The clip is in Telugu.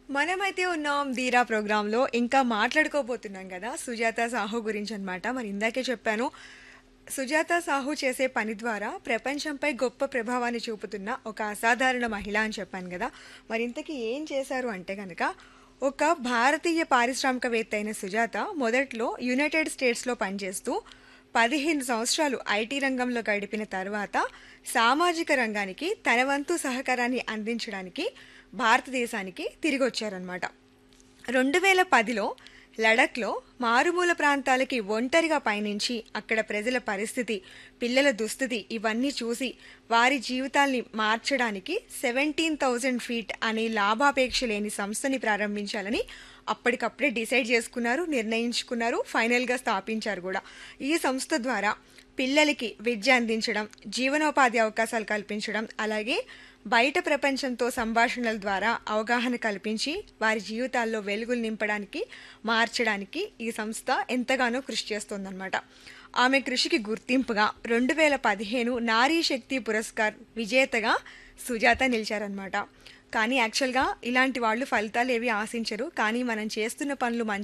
మనమైతే ఉన్నాం ధీరా ప్రోగ్రాంలో ఇంకా మాట్లాడుకోబోతున్నాం కదా సుజాత సాహు గురించి అన్నమాట మరి ఇందాకే చెప్పాను సుజాత సాహు చేసే పని ద్వారా ప్రపంచంపై గొప్ప ప్రభావాన్ని చూపుతున్న ఒక అసాధారణ మహిళ అని చెప్పాను కదా మరి ఇంతకీ ఏం చేశారు అంటే కనుక ఒక భారతీయ పారిశ్రామికవేత్త అయిన సుజాత మొదట్లో యునైటెడ్ స్టేట్స్లో పనిచేస్తూ పదిహేను సంవత్సరాలు ఐటీ రంగంలో గడిపిన తర్వాత సామాజిక రంగానికి తన వంతు సహకారాన్ని అందించడానికి భారతదేశానికి తిరిగి వచ్చారనమాట రెండు వేల పదిలో లడఖ్లో మారుమూల ప్రాంతాలకి ఒంటరిగా పయనించి అక్కడ ప్రజల పరిస్థితి పిల్లల దుస్థితి ఇవన్నీ చూసి వారి జీవితాల్ని మార్చడానికి సెవెంటీన్ థౌజండ్ ఫీట్ అనే లాభాపేక్ష లేని సంస్థని ప్రారంభించాలని అప్పటికప్పుడే డిసైడ్ చేసుకున్నారు నిర్ణయించుకున్నారు ఫైనల్గా స్థాపించారు కూడా ఈ సంస్థ ద్వారా పిల్లలకి విద్య అందించడం జీవనోపాధి అవకాశాలు కల్పించడం అలాగే బయట ప్రపంచంతో సంభాషణల ద్వారా అవగాహన కల్పించి వారి జీవితాల్లో వెలుగులు నింపడానికి మార్చడానికి ఈ సంస్థ ఎంతగానో కృషి చేస్తోందన్నమాట ఆమె కృషికి గుర్తింపుగా రెండు వేల పదిహేను నారీ శక్తి పురస్కార్ విజేతగా సుజాత నిలిచారనమాట కానీ యాక్చువల్గా ఇలాంటి వాళ్ళు ఫలితాలు ఏవి ఆశించరు కానీ మనం చేస్తున్న పనులు మంచి